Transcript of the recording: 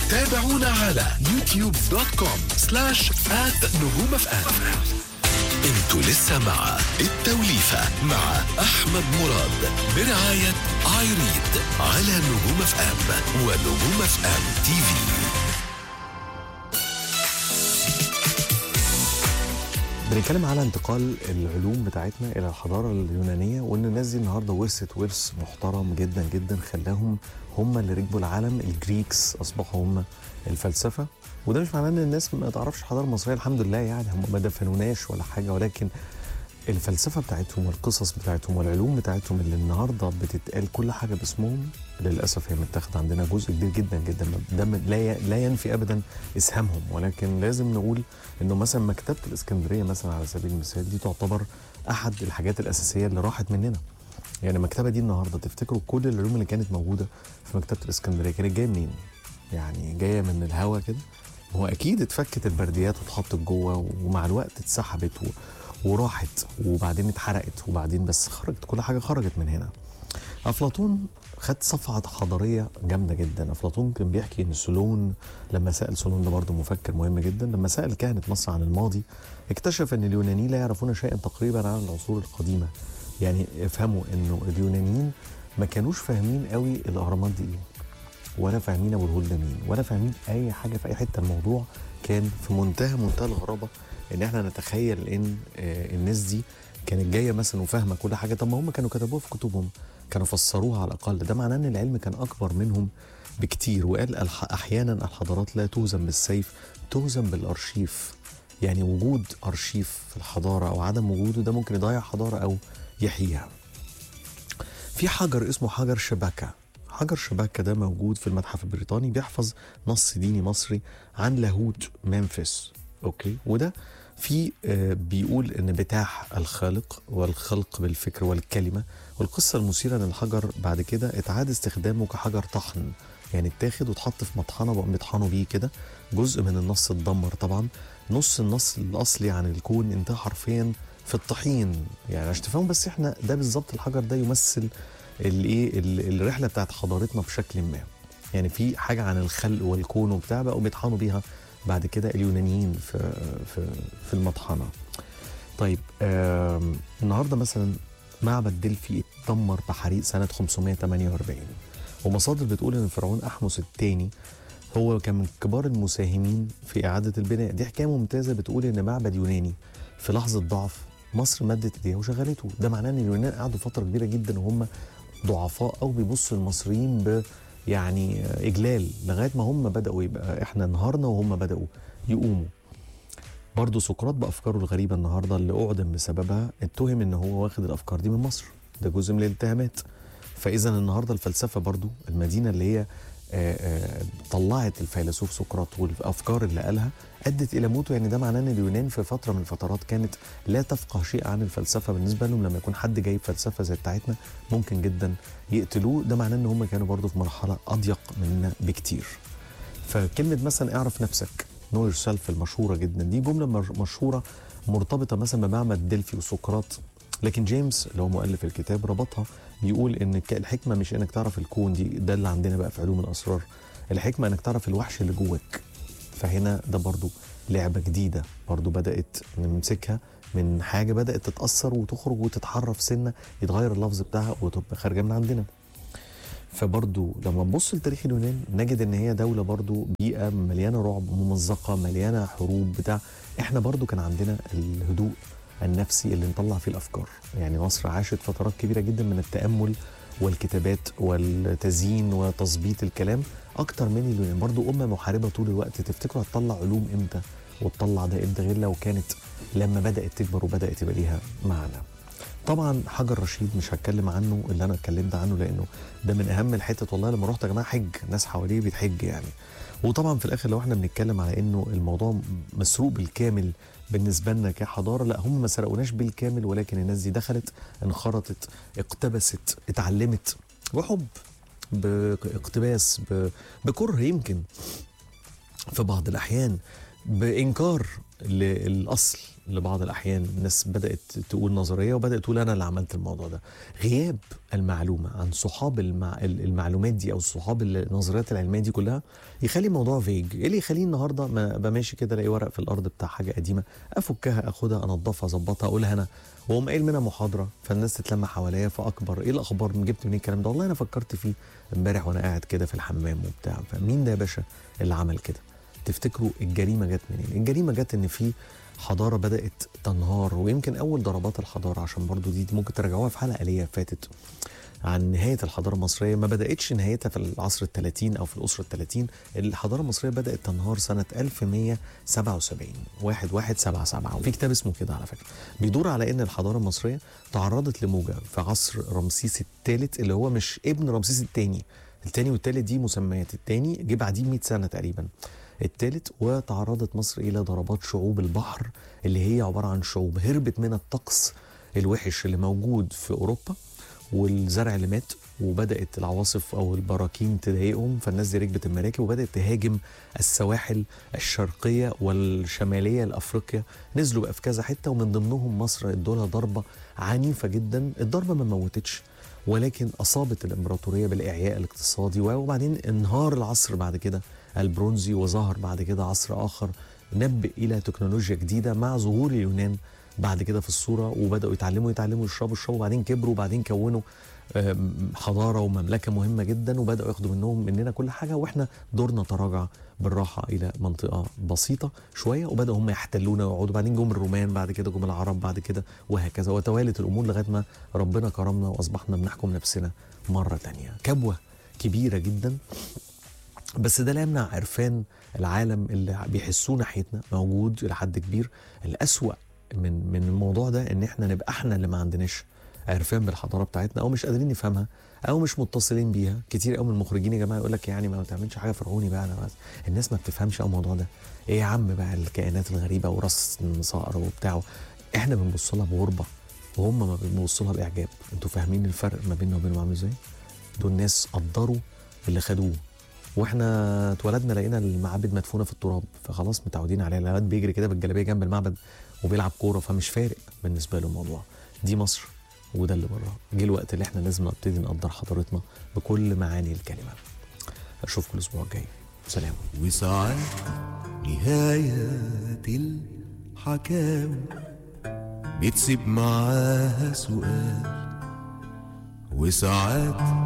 تابعونا على يوتيوب دوت كوم سلاش آت نجوم اف ام انتوا لسه مع التوليفة مع أحمد مراد برعاية ايريد على نجوم اف ام ونجوم اف ام تي في بنتكلم على انتقال العلوم بتاعتنا الى الحضاره اليونانيه وان الناس دي النهارده ورثت ورث محترم جدا جدا خلاهم هم اللي ركبوا العالم الجريكس اصبحوا هم الفلسفه وده مش معناه ان الناس ما تعرفش الحضاره المصريه الحمد لله يعني هم ما دفنوناش ولا حاجه ولكن الفلسفه بتاعتهم والقصص بتاعتهم والعلوم بتاعتهم اللي النهارده بتتقال كل حاجه باسمهم للاسف هي متاخده عندنا جزء كبير جدا جدا ده لا ي- لا ينفي ابدا اسهامهم ولكن لازم نقول انه مثلا مكتبه الاسكندريه مثلا على سبيل المثال دي تعتبر احد الحاجات الاساسيه اللي راحت مننا يعني المكتبه دي النهارده تفتكروا كل العلوم اللي كانت موجوده في مكتبه الاسكندريه كانت جايه منين؟ يعني جايه من الهوا كده هو اكيد اتفكت البرديات واتحطت جوه ومع الوقت اتسحبت و... وراحت وبعدين اتحرقت وبعدين بس خرجت كل حاجه خرجت من هنا افلاطون خد صفعه حضاريه جامده جدا افلاطون كان بيحكي ان سولون لما سال سولون ده برضه مفكر مهم جدا لما سال كهنه مصر عن الماضي اكتشف ان اليونانيين لا يعرفون شيئا تقريبا عن العصور القديمه يعني افهموا انه اليونانيين ما كانوش فاهمين قوي الاهرامات دي ايه ولا فاهمين ابو الهول ده مين ولا فاهمين اي حاجه في اي حته الموضوع كان في منتهى منتهى الغرابه ان احنا نتخيل ان آه، الناس دي كانت جايه مثلا وفاهمه كل حاجه طب ما هم كانوا كتبوها في كتبهم كانوا فسروها على الاقل ده معناه ان العلم كان اكبر منهم بكتير وقال الح- احيانا الحضارات لا توزن بالسيف توزن بالارشيف يعني وجود ارشيف في الحضاره او عدم وجوده ده ممكن يضيع حضاره او يحييها في حجر اسمه حجر شبكة حجر شبكة ده موجود في المتحف البريطاني بيحفظ نص ديني مصري عن لاهوت ممفيس اوكي وده في آه، بيقول ان بتاع الخالق والخلق بالفكر والكلمه والقصه المثيره ان الحجر بعد كده اتعاد استخدامه كحجر طحن يعني اتاخد واتحط في مطحنه بقوا بيطحنوا بيه كده جزء من النص اتدمر طبعا نص النص الاصلي عن الكون انتهى حرفيا في الطحين يعني عشان تفهموا بس احنا ده بالظبط الحجر ده يمثل الايه ال- الرحله بتاعت حضارتنا بشكل ما يعني في حاجه عن الخلق والكون وبتاع بقوا بيطحنوا بيها بعد كده اليونانيين في في في المطحنه طيب آم، النهارده مثلا معبد دلفي اتدمر بحريق سنه 548 ومصادر بتقول ان فرعون احمس الثاني هو كان من كبار المساهمين في اعاده البناء دي حكايه ممتازه بتقول ان معبد يوناني في لحظه ضعف مصر مدت ايديها وشغلته ده معناه ان اليونان قعدوا فتره كبيره جدا وهم ضعفاء او بيبصوا المصريين ب يعني اجلال لغايه ما هم بداوا يبقى احنا انهارنا وهم بداوا يقوموا برضه سقراط بافكاره الغريبه النهارده اللي اعدم بسببها اتهم ان هو واخد الافكار دي من مصر ده جزء من الاتهامات فاذا النهارده الفلسفه برضه المدينه اللي هي آه، آه، طلعت الفيلسوف سقراط والافكار اللي قالها ادت الى موته يعني ده معناه ان اليونان في فتره من الفترات كانت لا تفقه شيء عن الفلسفه بالنسبه لهم لما يكون حد جايب فلسفه زي بتاعتنا ممكن جدا يقتلوه ده معناه ان هم كانوا برضه في مرحله اضيق مننا بكتير فكلمه مثلا اعرف نفسك نو يور سيلف المشهوره جدا دي جمله مر- مشهوره مرتبطه مثلا بمعبد دلفي وسقراط لكن جيمس اللي هو مؤلف الكتاب ربطها بيقول ان ك- الحكمه مش انك تعرف الكون دي ده اللي عندنا بقى في علوم الاسرار الحكمه انك تعرف الوحش اللي جواك فهنا ده برضو لعبه جديده برضو بدات نمسكها من حاجه بدات تتاثر وتخرج وتتحرف سنه يتغير اللفظ بتاعها وتبقى خارجه من عندنا فبرضو لما نبص لتاريخ اليونان نجد ان هي دوله برضو بيئه مليانه رعب ممزقه مليانه حروب بتاع احنا برضو كان عندنا الهدوء النفسي اللي نطلع فيه الافكار يعني مصر عاشت فترات كبيره جدا من التامل والكتابات والتزيين وتظبيط الكلام اكتر من اليونان برضو امه محاربه طول الوقت تفتكروا هتطلع علوم امتى وتطلع ده امتى غير لو كانت لما بدات تكبر وبدات يبقى ليها معنى طبعا حجر رشيد مش هتكلم عنه اللي انا اتكلمت عنه لانه ده من اهم الحتت والله لما رحت يا جماعه حج ناس حواليه بتحج يعني وطبعا في الاخر لو احنا بنتكلم على انه الموضوع مسروق بالكامل بالنسبه لنا كحضاره لا هم ما سرقوناش بالكامل ولكن الناس دي دخلت انخرطت اقتبست اتعلمت بحب باقتباس ب- بكره يمكن في بعض الاحيان بانكار للاصل لبعض الاحيان الناس بدات تقول نظريه وبدات تقول انا اللي عملت الموضوع ده غياب المعلومه عن صحاب المع... المعلومات دي او صحاب النظريات العلميه دي كلها يخلي الموضوع فيج ايه اللي يخليني النهارده ما ابقى ماشي كده الاقي ورق في الارض بتاع حاجه قديمه افكها اخدها انضفها اظبطها اقولها انا واقوم قايل منها محاضره فالناس تتلم حواليا فاكبر ايه الاخبار جبت منين الكلام ده والله انا فكرت فيه امبارح وانا قاعد كده في الحمام وبتاع فمين ده يا باشا اللي عمل كده تفتكروا الجريمه جت منين الجريمه جت ان في حضاره بدات تنهار ويمكن اول ضربات الحضاره عشان برضو دي ممكن ترجعوها في حلقه ليا فاتت عن نهاية الحضارة المصرية ما بدأتش نهايتها في العصر الثلاثين أو في الأسرة الثلاثين الحضارة المصرية بدأت تنهار سنة 1177 واحد واحد سبعة سبعة وفي كتاب اسمه كده على فكرة بيدور على أن الحضارة المصرية تعرضت لموجة في عصر رمسيس الثالث اللي هو مش ابن رمسيس الثاني الثاني والثالث دي مسميات الثاني جه بعديه 100 سنة تقريبا الثالث وتعرضت مصر إلى ضربات شعوب البحر اللي هي عبارة عن شعوب هربت من الطقس الوحش اللي موجود في أوروبا والزرع اللي مات وبدات العواصف او البراكين تضايقهم فالناس دي ركبت المراكب وبدات تهاجم السواحل الشرقيه والشماليه لافريقيا نزلوا بقى في كذا حته ومن ضمنهم مصر ادولها ضربه عنيفه جدا الضربه ما موتتش ولكن اصابت الامبراطوريه بالاعياء الاقتصادي وبعدين انهار العصر بعد كده البرونزي وظهر بعد كده عصر اخر نبئ الى تكنولوجيا جديده مع ظهور اليونان بعد كده في الصوره وبداوا يتعلموا يتعلموا يشربوا يشربوا وبعدين كبروا وبعدين كونوا حضاره ومملكه مهمه جدا وبداوا ياخدوا منهم مننا كل حاجه واحنا دورنا تراجع بالراحه الى منطقه بسيطه شويه وبداوا هم يحتلونا ويقعدوا بعدين جم الرومان بعد كده جم العرب بعد كده وهكذا وتوالت الامور لغايه ما ربنا كرمنا واصبحنا بنحكم نفسنا مره تانية كبوه كبيره جدا بس ده لا يمنع عرفان العالم اللي بيحسوه ناحيتنا موجود الى حد كبير الاسوأ من من الموضوع ده ان احنا نبقى احنا اللي ما عندناش عرفان بالحضاره بتاعتنا او مش قادرين نفهمها او مش متصلين بيها كتير قوي من المخرجين يا جماعه يقول لك يعني ما تعملش حاجه فرعوني بقى انا بس الناس ما بتفهمش قوي الموضوع ده ايه يا عم بقى الكائنات الغريبه وراس صقر وبتاع احنا بنبص لها بغربه وهم ما بيبصوا لها باعجاب انتوا فاهمين الفرق ما بيننا وبينهم عامل ازاي دول ناس قدروا اللي خدوه واحنا اتولدنا لقينا المعابد مدفونه في التراب فخلاص متعودين عليها الواد بيجري كده بالجلابيه جنب المعبد وبيلعب كوره فمش فارق بالنسبه له الموضوع دي مصر وده اللي بره جه الوقت اللي احنا لازم نبتدي نقدر حضارتنا بكل معاني الكلمه اشوفكم الاسبوع الجاي سلام وساعات نهاية الحكاوي بتسيب معاها سؤال وساعات